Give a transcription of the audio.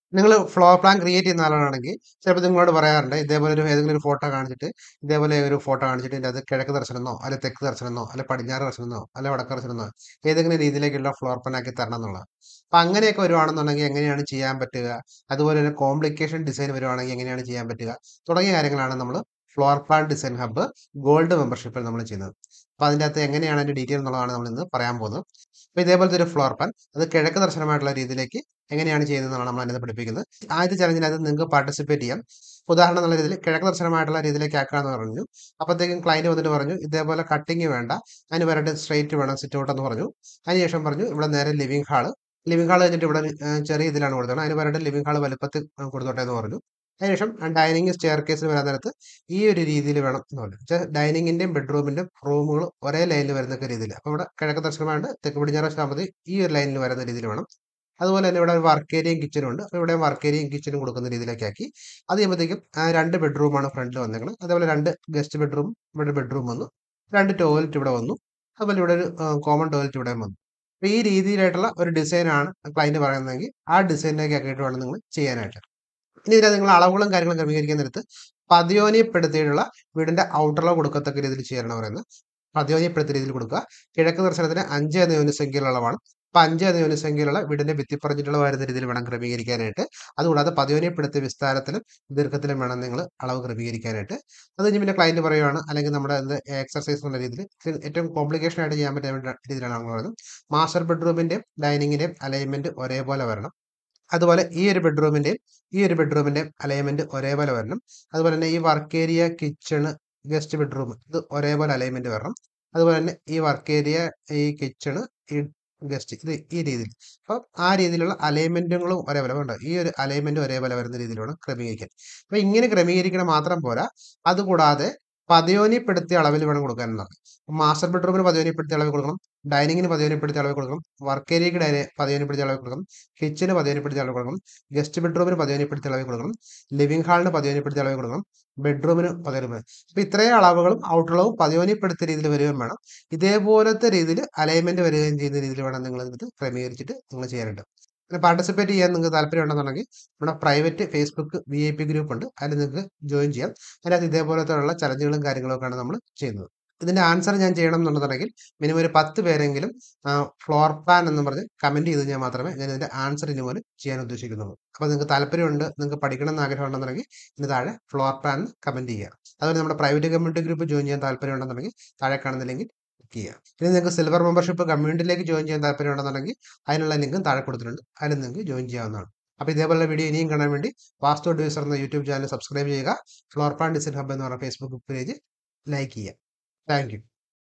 നിങ്ങൾ floor plan create ചെയ്യുന്ന ആളാണെങ്കിൽ ചിലപ്പോൾ നിങ്ങളോട് പറയാറുണ്ട് ഇതേപോലെ ഒരു ഏതെങ്കിലും ഒരു ഫോട്ടോ കാണിച്ചിട്ട് ഇതേപോലെ ഒരു ഫോട്ടോ കാണിച്ചിട്ട് ഇതിൻ്റെ അത് കിഴക്ക് ദർശനമെന്നോ അല്ലെ തെക്ക് ദർശനമെന്നോ അല്ലെ പടിഞ്ഞാറ് ദർശനമെന്നോ അല്ലെ വടക്ക് ദർശനമെന്നോ ഏതെങ്കിലും രീതിയിലേക്കുള്ള ഫ്ലോർ പ്ലാൻ ആക്കി തരണം എന്നുള്ളത് അപ്പം അങ്ങനെയൊക്കെ വരുവാണെന്നുണ്ടെങ്കിൽ എങ്ങനെയാണ് ചെയ്യാൻ പറ്റുക അതുപോലെ തന്നെ കോംപ്ലിക്കേഷൻ ഡിസൈൻ വരുവാണെങ്കിൽ എങ്ങനെയാണ് ചെയ്യാൻ പറ്റുക തുടങ്ങിയ കാര്യങ്ങളാണ് നമ്മൾ floor plan design hub gold മെമ്പർഷിപ്പിൽ നമ്മൾ ചെയ്യുന്നത് അപ്പോൾ അതിൻ്റെ അകത്ത് എങ്ങനെയാണ് അതിൻ്റെ ഡീറ്റെയിൽ എന്നുള്ളതാണ് നമ്മൾ ഇന്ന് പറയാൻ പോകുന്നത് അപ്പോൾ ഇതേപോലത്തെ ഒരു ഫ്ലോർ പ്ലാൻ അത് കിഴക്ക് ദർശനമായിട്ടുള്ള രീതിയിലേക്ക് എങ്ങനെയാണ് ചെയ്യുന്നതെന്നാണ് നമ്മൾ അതിനകത്ത് പഠിപ്പിക്കുന്നത് ആദ്യത്തെ ചലഞ്ചിനകത്ത് നിങ്ങൾക്ക് പാർട്ടിസിപ്പേറ്റ് ചെയ്യാം ഉദാഹരണം എന്നുള്ള രീതിയിൽ കിഴക്ക് ദർശനമായിട്ടുള്ള രീതിയിലേക്ക് ആക്കാമെന്ന് പറഞ്ഞു അപ്പോഴത്തേക്കും ക്ലയൻറ്റ് വന്നിട്ട് പറഞ്ഞു ഇതേപോലെ കട്ടിങ് വേണ്ട അതിന് വരട്ടെ സ്ട്രെയിറ്റ് വേണം സിറ്റ് ഔട്ട് എന്ന് പറഞ്ഞു അതിനുശേഷം പറഞ്ഞു ഇവിടെ നേരെ ലിവിംഗ് ഹാള് ലിവിംഗ് ഹാൾ കഴിഞ്ഞിട്ട് ഇവിടെ ഏഹ്, ചെറിയ ഇതിലാണ് കൊടുത്തത് അതിന് വരട്ടെ ലിവിംഗ് ഹാൾ വലുപ്പത്തിൽ കൊടുത്തോട്ടെ എന്ന് പറഞ്ഞു അതിനുശേഷം ഡൈനിങ് സ്റ്റെയർ കേസിൽ വരാൻ നേരത്ത് ഈ ഒരു രീതിയിൽ വേണം എന്ന് പറഞ്ഞു വെച്ചാൽ ഡൈനിങ്ങിന്റെയും ബെഡ്റൂമിന്റെയും റൂമുകൾ ഒരേ ലൈനിൽ വരുന്ന രീതിയിൽ അപ്പോൾ ഇവിടെ കിഴക്ക് ദർശനമായിട്ട് തെക്ക് പടിഞ്ഞാറ് വശമാകുമ്പോൾ ഈ ഒരു ലൈനിൽ വരുന്ന രീതിയിൽ വേണം അതുപോലെ തന്നെ ഇവിടെ ഒരു വർക്ക് ഏരിയയും കിച്ചനും ഉണ്ട് അപ്പോൾ ഇവിടെ വർക്ക് ഏരിയയും കിച്ചനും കൊടുക്കുന്ന രീതിയിലേക്ക് ആക്കി അത് ചെയ്യുമ്പോഴത്തേക്കും ആ രണ്ട് ബെഡ്റൂമാണ് ഫ്രണ്ടിൽ വന്നേക്കുന്നത് അതേപോലെ രണ്ട് ഗസ്റ്റ് ബെഡ്റൂം ഇവിടെ ബെഡ്റൂം വന്നു രണ്ട് ടോയ്ലറ്റ് ഇവിടെ വന്നു അതുപോലെ ഇവിടെ ഒരു കോമൺ ടോയ്ലറ്റ് ഇവിടെ വന്നു അപ്പോൾ ഈ രീതിയിലായിട്ടുള്ള ഒരു ഡിസൈനാണ് ക്ലയൻറ്റ് പറയുന്നതെങ്കിൽ ആ ഡിസൈനിലേക്ക് ആക്കിയിട്ട് വേണം നിങ്ങൾ ചെയ്യാനായിട്ട് ഇനി ഇതിനകത്ത് നിങ്ങൾ അളവുകളും കാര്യങ്ങളും ക്രമീകരിക്കാൻ നേരത്ത് പതിയോനിപ്പെടുത്തിയിട്ടുള്ള വീടിന്റെ ഔട്ടർലോ കൊടുക്കത്തക്ക രീതിയിൽ ചെയ്യാനാണ് പറയുന്നത് പതിയോനിപ്പെടുത്തിയ രീതിയിൽ കൊടുക്കുക കിഴക്ക് ദർശനത്തിന് അഞ്ച് എന്ന യൂണിസംഖ്യയിലുള്ള അളവാണ് അപ്പൊ അഞ്ച് എന്ന യൂണിസംഖ്യയിലുള്ള വീടിന്റെ ഭിത്തിപ്പറഞ്ഞിട്ടുള്ള വരുന്ന രീതിയിൽ വേണം ക്രമീകരിക്കാനായിട്ട് അതുകൂടാതെ പതിയോനിപ്പെടുത്തിയ വിസ്താരത്തിലും ദീർഘത്തിലും വേണം നിങ്ങൾ അളവ് ക്രമീകരിക്കാനായിട്ട് അത് കഴിഞ്ഞ് പിന്നെ ക്ലയന്റ് പറയുവാണ് അല്ലെങ്കിൽ നമ്മുടെ എന്ത് എക്സർസൈസ് എന്നുള്ള രീതിയിൽ ഇത് ഏറ്റവും കോംപ്ലിക്കേഷൻ ആയിട്ട് ചെയ്യാൻ പറ്റുന്ന വേണ്ട രീതിയിലാണ് നമ്മൾ പറയുന്നത് മാസ്റ്റർ ബെഡ്റൂമിന്റെയും ഡൈനിങ്ങിന്റെയും അലൈൻമെന്റ് ഒരേപോലെ വരണം അതുപോലെ ഈ ഒരു ബെഡ്റൂമിന്റെയും ഈ ഒരു ബെഡ്റൂമിന്റെയും അലൈൻമെന്റ് ഒരേപോലെ വരണം അതുപോലെ തന്നെ ഈ work area kitchen guest bedroom ഇത് ഒരേപോലെ അലൈൻമെന്റ് വരണം അതുപോലെ തന്നെ ഈ വർക്ക് ഏരിയ ഈ കിച്ചണ് ഈ ഗസ്റ്റ് ഇത് ഈ രീതിയിൽ അപ്പം ആ രീതിയിലുള്ള അലൈൻമെന്റുകളും ഒരേപോലെ വേണ്ട ഈ ഒരു അലൈൻമെന്റ് ഒരേപോലെ വരുന്ന രീതിയിൽ വേണം ക്രമീകരിക്കാൻ അപ്പൊ ഇങ്ങനെ ക്രമീകരിക്കണം മാത്രം പോരാ അതുകൂടാതെ പതിയോനിപ്പെടുത്തിയ അളവിൽ വേണം കൊടുക്കാൻ എന്നാണ് മാസ്റ്റർ ബെഡ്റൂമിന് പതിയോനിപ്പെടുത്തിയ അളവ് കൊടുക്കണം ഡൈനിങ്ങിന് പതിയോനിപ്പെടുത്തിയ അളവ് കൊടുക്കണം വർക്ക് ഏരിയക്ക് ഡൈനി പതിയോനിപ്പെടുത്തിയ അളവ് കൊടുക്കണം കിച്ചന് പതിയോനിപ്പെടുത്തിയ അളവ് കൊടുക്കണം ഗസ്റ്റ് ബെഡ്റൂമിന് പതിയോനിപ്പെടുത്തിയ അളവ് കൊടുക്കണം ലിവിംഗ് ഹാളിന് പതിയോനിപ്പെടുത്തിയ അളവ് കൊടുക്കണം ബെഡ്റൂമിന് പതിയോനിപ്പെടുത്തി അപ്പൊ ഇത്രയും അളവുകളും ഔട്ടളവും പതിയോനിപ്പെടുത്തിയ രീതിയിൽ വരികയും വേണം ഇതേപോലത്തെ രീതിയിൽ അലൈൻമെന്റ് വരികയും ചെയ്യുന്ന രീതിയിൽ വേണം നിങ്ങൾ ഇത് ക്രമീകരിച്ചിട്ട് നിങ്ങൾ ചെയ്യാനായിട്ട് പിന്നെ പാർട്ടിസിപ്പേറ്റ് ചെയ്യാൻ നിങ്ങൾക്ക് താല്പര്യം ഉണ്ടെന്നുണ്ടെങ്കിൽ നമ്മുടെ private Facebook V I P group ഉണ്ട് അതിൽ നിങ്ങൾക്ക് ജോയിൻ ചെയ്യാം അതിനകത്ത് ഇതേപോലത്തെ ചലഞ്ചുകളും കാര്യങ്ങളൊക്കെയാണ് നമ്മൾ ചെയ്യുന്നത് ഇതിന്റെ ആൻസർ ഞാൻ ചെയ്യണം എന്നുണ്ടെന്നുണ്ടെങ്കിൽ മിനിമം ഒരു പത്ത് പേരെങ്കിലും ഫ്ലോർ പ്ലാൻ എന്ന് പറഞ്ഞ് കമന്റ് ചെയ്ത് ഞാൻ മാത്രമേ ഞാൻ ഇതിന്റെ ആൻസർ ഇനി മുതൽ ചെയ്യാൻ ഉദ്ദേശിക്കുന്നുള്ളൂ അപ്പോൾ നിങ്ങൾക്ക് താല്പര്യമുണ്ട് നിങ്ങൾക്ക് പഠിക്കണം എന്ന് ആഗ്രഹം ഉണ്ടെന്നുണ്ടെങ്കിൽ ഇതിന് താഴെ ഫ്ലോർ പ്ലാൻ കമന്റ് ചെയ്യുക അതുപോലെ നമ്മുടെ പ്രൈവറ്റ് കമ്മ്യൂണിറ്റി ഗ്രൂപ്പ് ജോയിൻ ചെയ്യാൻ താല്പര്യം ഉണ്ടെന്നുണ്ടെങ്കിൽ താഴെ കാണുന്ന ലിങ്കിൽ ക്ലിക്ക് ചെയ്യുക ഇനി നിങ്ങൾക്ക് സിൽവർ മെമ്പർഷിപ്പ് കമ്മ്യൂണിറ്റിയിലേക്ക് ജോയിൻ ചെയ്യാൻ താല്പര്യം ഉണ്ടെന്നുണ്ടെങ്കിൽ അതിനുള്ള ലിങ്കും താഴെ കൊടുത്തിട്ടുണ്ട് അതിൽ നിങ്ങൾക്ക് ജോയിൻ ചെയ്യാവുന്നതാണ് അപ്പോൾ ഇതേപോലുള്ള വീഡിയോ ഇനിയും കാണാൻ വേണ്ടി വാസ്തു അഡ്വൈസർ എന്ന യൂട്യൂബ് ചാനൽ സബ്സ്ക്രൈബ് ചെയ്യുക ഫ്ലോർ പ്ലാൻ ഡിസൈൻ ഹബ് എന്ന് പറഞ്ഞ ഫേസ്ബുക്ക് പേജ് ലൈക്ക് ചെയ്യുക താങ്ക് യു